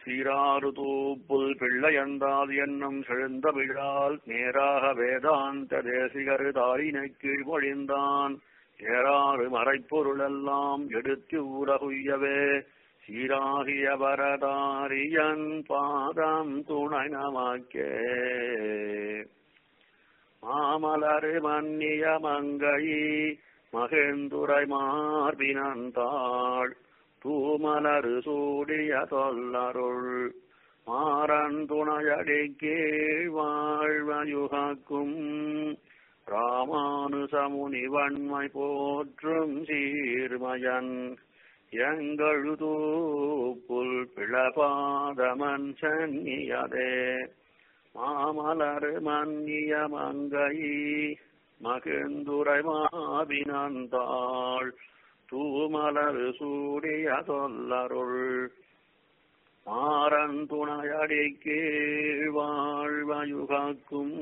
சீராறு தூப்புல் பிள்ளையந்தால் என்னும் செழுந்த விழால் நேராக வேதாந்த தேசிகர் தாரினை கீழ்மொழிந்தான் ஏறாறு மறைப்பொருளெல்லாம் எடுத்து ஊரகுய்யவே சீராகிய வரதாரியன் பாதம் துணை நமக்கே மாமலரு மன்னிய மங்கை மகேந்துரை மார்பினந்தாள் தூமலரு சூடிய தொல்லருள் மாறன் துணையடி கீழ் வாழ்வயுகாக்கும் ராமானுசமுனி வன்மை போற்றும் சீர்மயன் எங்கழுதூ புல் பிளபாதமன் சென்னியதே மாமலர் மன்னிய மங்கை மகிழ்ந்துரை மாவினந்தாள் தூமலர் சூடிய தொல்லருள் மாறன் துணையடி கீழ் வாழ்வயுகாக்கும்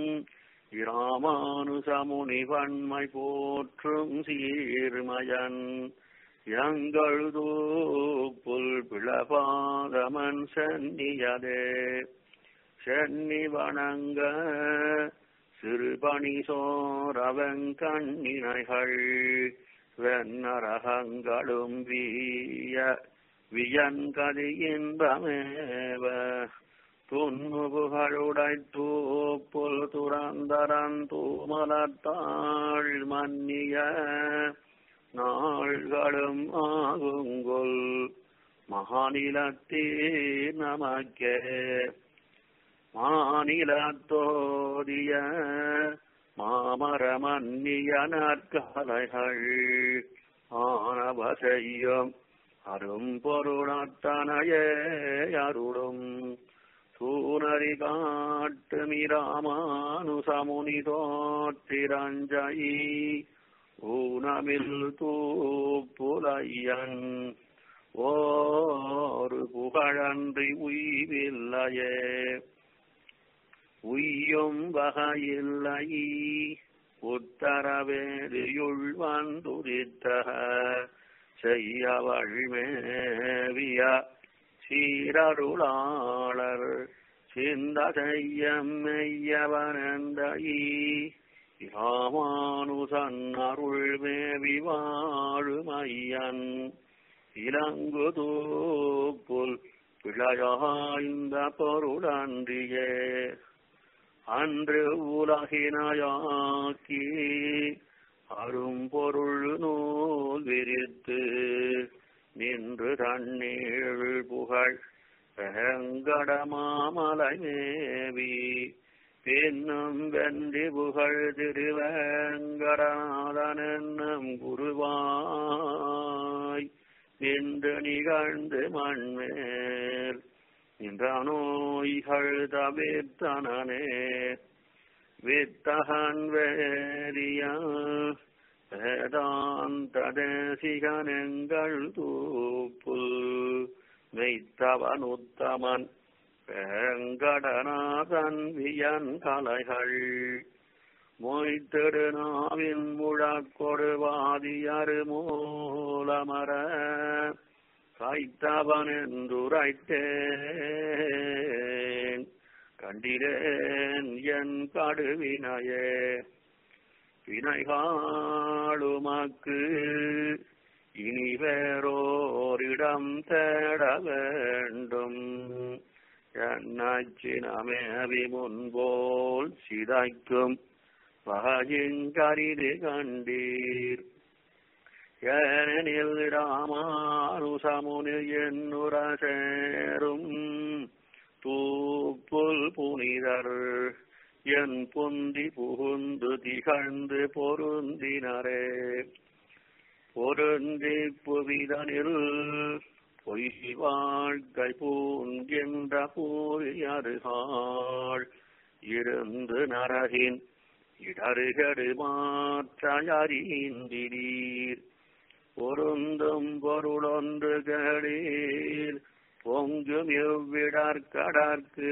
இராமானுசமுனி வன்மை போற்றும் சீர்மயன் எங்கள் புல் பிளபாதமன் சென்னியதே சென்னி வணங்க சிறுபணி சோரவன் கண்ணினைகள் வெண்ணரகங்களும் வீய வியன்கதி இன்பமேவ துன்முகுகளுடை தூப்புல் துறந்தரன் தூமலத்தாள் மன்னிய நாள்களும் ஆகுங்கொல் மகாநிலத்தீர் நமக்கே மாநிலத்தோதிய மாமரமன்னிய நற்கலைகள் ஆனவ செய்யும் அரும் பொருளத்தனையே அருளும் தூணறி காட்டுமிராமானுசமுனி தோற்றிரஞ்சை ஊனமில் தூப்புலையன் ஓரு புகழன்றி உய்வில்லையே உய்யும் வகையில்லை உத்தரவேதியுள் வந்துரித்த செய்யவழ்மேவிய சீரருளாளர் சிந்த செய்யம் மெய்யவனந்தயி ராமானுசன் அருள் மேவி வாழுமையன் இலங்கு தூப்புல் பிழையாய்ந்த பொருளன்றியே அன்று உலகினாயாக்கி அரும்பொருள் நூல் விரித்து நின்று தண்ணீர் புகழ் வெங்கடமாமலை மேவி பின்னும் வென்றி புகழ் திருவேங்கடநாதன் என்னும் குருவாய் நின்று நிகழ்ந்து மண்மேல் நின்ற நோய்கள் தவிர்த்தனே வித்தகன் வேதியா வேதாந்த தேசிகனெங்கள் தூப்புல் மெய்த்தவனுத்தமன் வேங்கடநாதன் வியன் கலைகள் மொய்த்திடு நாவின் முழக்கொடு வாதியரு மூலமர கைத்தவன் என்றுரைத்தேன் கண்டிரேன் என் கடுவினையே வினைகாளுமக்கு இனி வேறோரிடம் தேட வேண்டும் என்னாச்சினமேவி முன்போல் சிதைக்கும் வகையின்கரிது கண்டீர் ஏனெனில் ராமானுசமுனில் என்னுர சேரும் தூப்புல் புனிதர் என் பொந்தி புகுந்து திகழ்ந்து பொருந்தினரே பொருந்தி புவிதனில் பொய் வாழ்க்கை பூங்கின்ற பூரியருகாள் இருந்து நரகின் இடருகடு மாற்றறிந்திடீர் பொருந்தும் பொருளொன்று கேடீர் பொங்கும் எவ்விடற்கடற்கு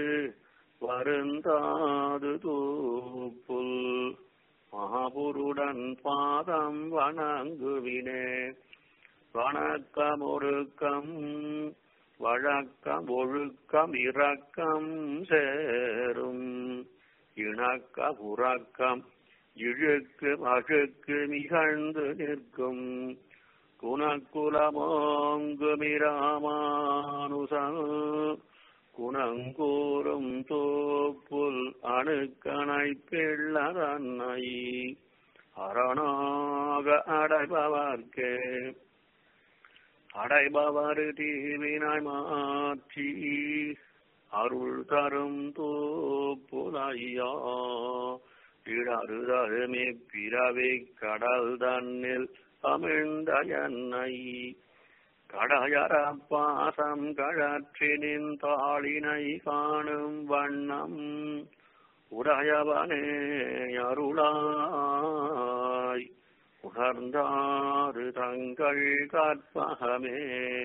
வருந்தாது தூப்புல் மகாபுருடன் பாதம் வணங்குவினே வணக்கமொருக்கம் வழக்கம் ஒழுக்கம் இரக்கம் சேரும் இணக்க உறக்கம் இழுக்கு அழுக்கு மிகழ்ந்து நிற்கும் குணக்குலமோங்குமிராமானுசன் குணங்கூறும் தோப்புல் அணுக்கணை பிள்ளதன்னை அரணாக அடைபவர்க்கே அடைபவர் தீவினாய் மாற்றி அருள் தரும் தோப்புலையா இடறுதருமே பிறவி கடல் தன்னில் அமிழ்ந்த என்னை கடையற பாசம் கழற்றினின் தாளினை காணும் வண்ணம் உடையவனே அருளாய் உணர்ந்தாறு தங்கள் கற்பகமே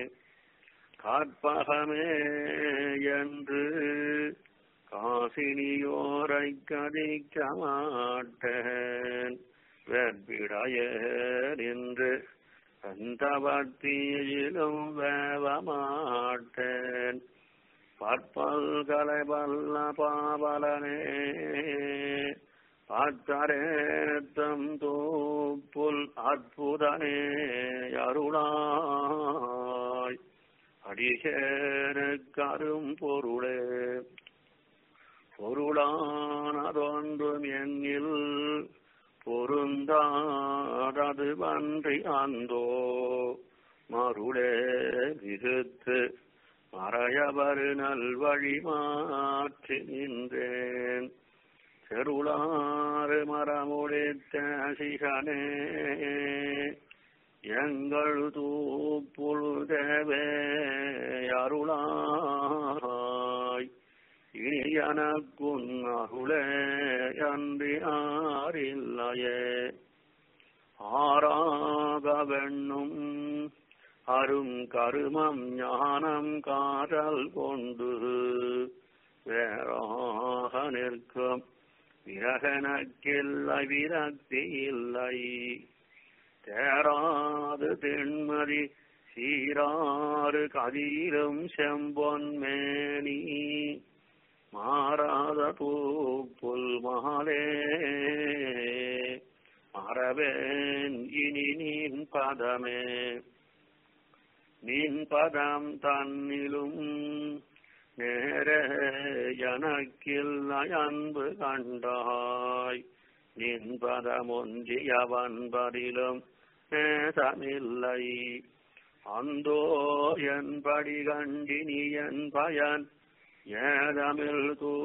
கற்பகமே என்று காசினியோரை கதிக்க மாட்டேன் வெற்பிடைய நின்று எந்தவத்தியிலும் வேவ மாட்டேன் பற்பல்கலை வல்ல பாவலனே பார்த்தரேத்தம் தூப்புல் அற்புதனே அருளாய் அடிசேனுக்கரும் பொருளே பொருளானதொன்றும் என்னில் பொருந்தாதது பன்றி அந்தோ மருளே விருத்து மறையவர் நல்வழி மாற்றி நின்றேன் செருளாறு மரமுடித்த சிகனே எங்கள் தூப்புழுதவே அருளாய் இனி எனக்குன் அருளே அன்றி ஆரில்லையே ஆறாக வெண்ணும் அரும் கருமம் ஞானம் காதல் கொண்டு வேறாக நிற்கும் விரகனக்கில்லை விரக்தி இல்லை தேராது தென்மதி சீராறு கதிரும் செம்பொன்மேனி மாறாத பூப்புல் மாலே மறவேன் இனி நீன் பதமே நின் பதம் தன்னிலும் நேர எனக்கில்லை அன்பு கண்டாய் நின் பதமொன்றியவன் பதிலும் நேசமில்லை அந்தோ என்படி கண்டினி என் பயன் ஏதமில்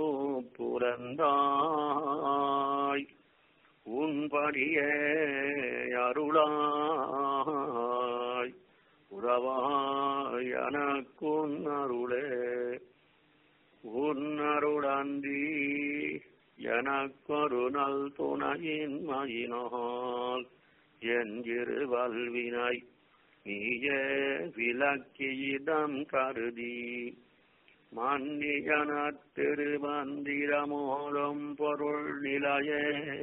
தூப்புரந்தாய் உன்படியே அருளாய் உறவாய் எனக்குன் அருளே உன்னருளன்றி எனக்கொரு நல் துணையின் மயினால் என் இருவல்வினை நீயே விளக்கியிடம் கருதி மன்னியன திருமந்திரமோலும் பொருள் நிலையே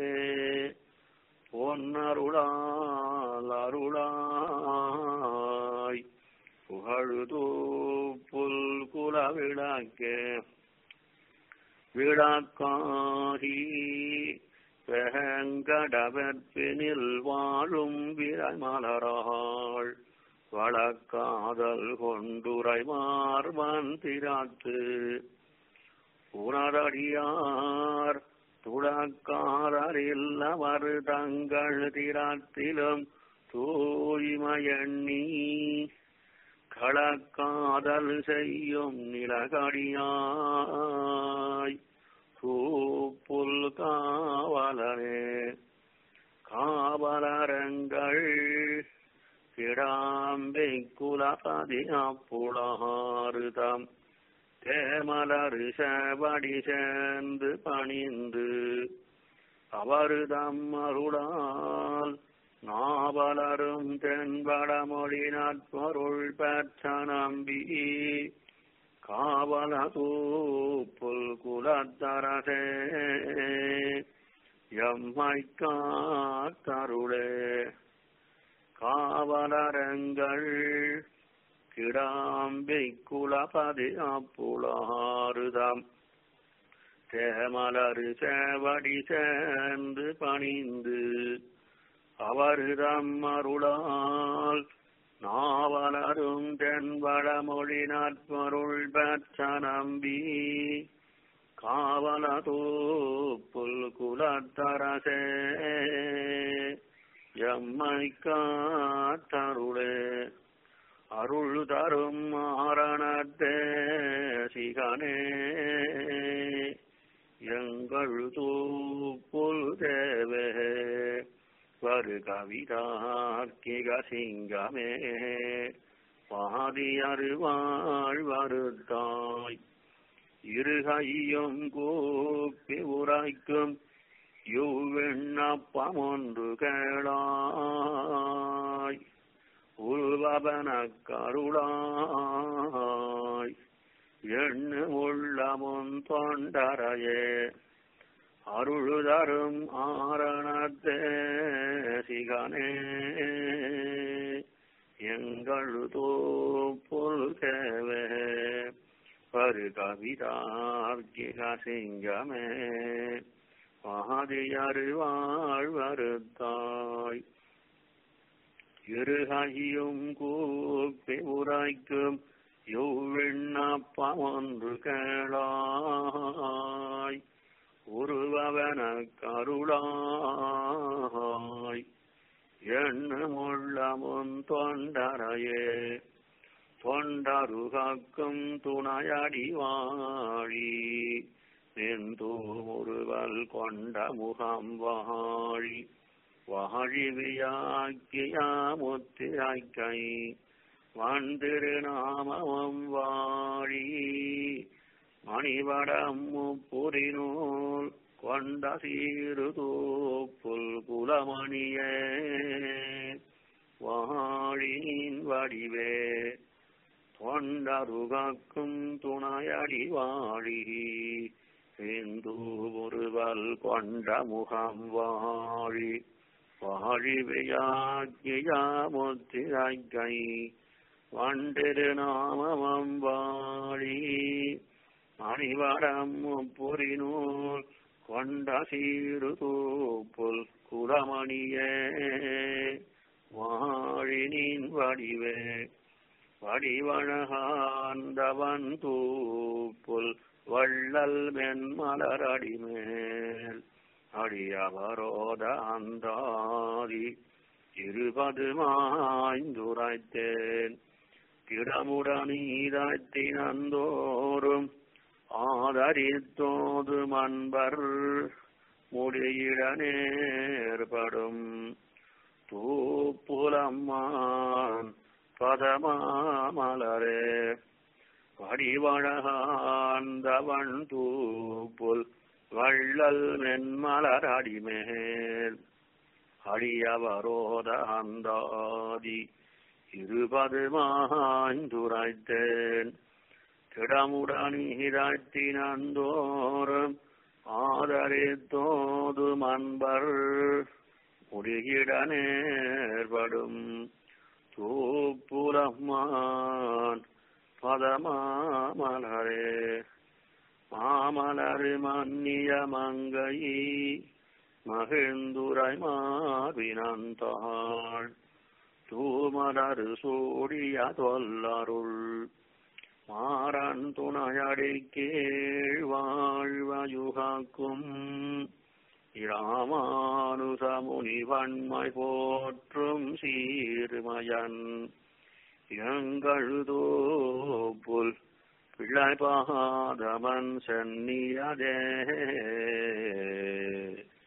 பொன்னருளால் அருளாய் புகழுதூ புல் குலவிளக்கே விளக்காகி வெங்கடவற்பினில் வாழும் விரமலராள் வழக்காதல் கொண்டுரை மார்பன் திராத்து உணரடியார் துடக்காரரில்லவர் தங்கள் திராத்திலும் தூய்மையண்ணி களக்காதல் செய்யும் நிலகடியாய் தூப்புல் காவலனே காவலரங்கள் கிடாம்பை குலபதி அப்புளாறுதம் தேமலரு செவடி சேர்ந்து பணிந்து அவருதம் அருளால் நாவலரும் தென்படமொழி நற்பொருள் பெற்ற நம்பி காவல தூப்புல் குலத்தரசே எம்மை காத்தருளே காவலரங்கள் கிடாம்பை குலபதி அப்புளாறுதாம் தேமலரு சேவடி சேர்ந்து பணிந்து அவருதம் அருளால் நாவலரும் தென்வடமொழி நற்பொருள் பெற்ற நம்பி காவலதோ புல் குலத்தரசே எம்மை காத்தருளே அருள் தரும் மாரணத்தே சிகனே எங்கள் தூப்புல் தேவே வரு கவிதார்க்கிக சிங்கமே பாதி அருவாழ் வருத்தாய் இருகையும் கூப்பி உரைக்கும் யுவிண்ணப்பம் ஒன்று கேளாய் உள்வபன கருளாய் எண்ணு உள்ளமுன் தொண்டரையே அருளுதரும் ஆரணத்தே சிகனே எங்கள் தோப்புல் தேவே பரு கவிதார்க்கிக சிங்கமே பாதியரு வாழ்வருத்தாய் இருகையும் கூப்பி உரைக்கும் யுவிண்ணப்பம் ஒன்று கேளாய் உருவவன கருளாய் எண்ணுமுள்ளமுன் தொண்டரையே தொண்டருகாக்கும் துணையடி வாழி நின்றூமுருவல் கொண்ட முகம் வாழி வாழி வியாக்கியாமுத்திராய்க்கை வந்திருநாமம் வாழி மணிவடம் முப்புரிநூல் கொண்ட சீரு தூப்புல் குலமணியே வாழின் வடிவே தொண்டருகாக்கும் துணையடி வாழி சிந்து ஒருவல் கொண்ட முகம் வாழி வாழி வியாக்கியாமுத்திராய்க்கை வண்டிரு நாமம் வாழி மணிவடம் புரிநூல் கொண்ட சீரு தூப்புல் குலமணியே வாழினின் வடிவே வடிவழகாந்தவன் தூப்புல் வள்ளல் மென்மலரடிமேல் அடியவரோத அந்தாதி இருபது மாய்ந்துரைத்தேன் கிடமுடனீதத்தினந்தோறும் ஆதரித்தோது மன்பர் முடியிட நேர்படும் தூப்புலம்மான் பதமாமலரே வடிவழகாந்தவன் தூப்புல் வள்ளல் மென்மலர் அடிமேல் அடியவரோத அந்தாதி இருபது மாய்ந்துரைத்தேன் கிடமுடனீரத்தினந்தோறும் ஆதரித்தோது மன்பர் முடியிட நேர்படும் தூப்புலம்மான் பதமாமலரே மாமலரு மன்னிய மங்கை மகிழ்ந்துரை மாவினந்தாள் தூமலரு சூடிய தொல்லருள் மாறன் துணையடி கீழ் வாழ்வயுகாக்கும் இராமானுசமுனி வன்மை போற்றும் சீர்மயன் எங்கழுதோப்புல் பிள்ளை பாதமன் சென்னியதே